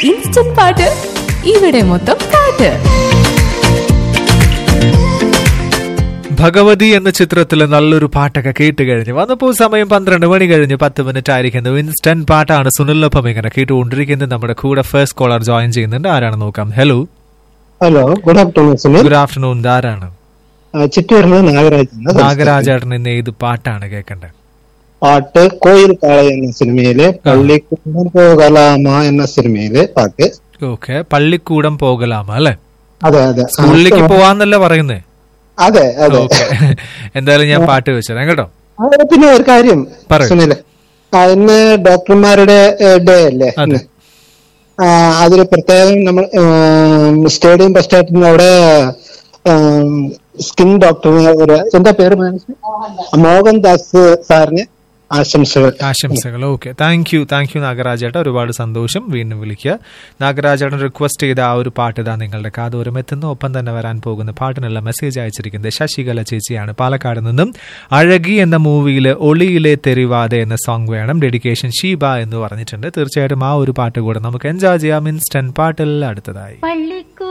Instant പാട്ട് ഇവിടെ മൊത്തം പാട്ട് ഭഗവതി എന്ന ചിത്രത്തിലെ നല്ലൊരു പാട്ടൊക്കെ കേട്ട് കഴിഞ്ഞു വന്നപ്പോൾ സമയം പന്ത്രണ്ട് മണി കഴിഞ്ഞ് പത്ത് മിനിറ്റ് ആയിരിക്കുന്നു ഇൻസ്റ്റന്റ് പാട്ടാണ് സുനിലൊപ്പം ഇങ്ങനെ കേട്ടുകൊണ്ടിരിക്കുന്നത് നമ്മുടെ കൂടെ ഫസ്റ്റ് കോളർ ജോയിൻ ചെയ്യുന്നുണ്ട് ആരാണ് നോക്കാം hello hello good afternoon Sunil good afternoon ആരാണ് ആ, ചിറ്റൂരിൽ നാഗരാജ് ആണ് നാഗരാജേട്ടൻ ഇന്ന് ഏത് പാട്ടാണ് കേൾക്കേണ്ടത് പാട്ട് കോയിൽ കാള എന്ന സിനിമയിലെ പള്ളിക്കൂടം പോകലാമ എന്ന സിനിമയിലെ പാട്ട് ഓക്കെ പള്ളിക്കൂടം പോകലാമ അല്ലെ അതെ അതെ ആ, സ്കൂളിലേക്ക് പോവാന്നല്ലേ പറയുന്നേ അതെ അതെ ഓക്കെ എന്തായാലും ഞാൻ പാട്ട് വെച്ചതരാം കേട്ടോ ആ, പിന്നെ ഒരു കാര്യം പറയൂ. സുനിൽ ആ, ഇന്ന് ഡോക്ടർമാരുടെ ഡേ അല്ലേ അതെ. ഇന്ന്. ആ, അതിൽ പ്രത്യേകം നമ്മൾ സ്റ്റേഡിയം ബസ് സ്റ്റാൻഡിന് അവിടെ സ്കിൻ ഡോക്ടറിന് ഒരു എന്താ പേര് മനസ്സിലായി മോഹൻദാസ് സാറിന് ആശംസകൾ ആശംസകൾ okay thank you thank you നാഗരാജേട്ട ഒരുപാട് സന്തോഷം വീണ്ടും വിളിക്കുക നാഗരാജേട്ടൻ റിക്വസ്റ്റ് ചെയ്ത ആ ഒരു പാട്ട് ഇതാ നിങ്ങളുടെ കാതോരം എത്തുന്നു ഒപ്പം തന്നെ വരാൻ പോകുന്ന പാട്ടിനുള്ള മെസ്സേജ് അയച്ചിരിക്കുന്നത് ശശികല ചേച്ചിയാണ് പാലക്കാട് നിന്നും അഴകി എന്ന മൂവിയിൽ ഒളിയിലെ തെരുവാതെ എന്ന സോങ് വേണം ഡെഡിക്കേഷൻ ഷീബ എന്ന് പറഞ്ഞിട്ടുണ്ട് തീർച്ചയായിട്ടും ആ ഒരു പാട്ട് കൂടെ നമുക്ക് എൻജോയ് ചെയ്യാം ഇൻസ്റ്റന്റ് പാട്ടിൽ അടുത്തതായി പള്ളിക്കൂ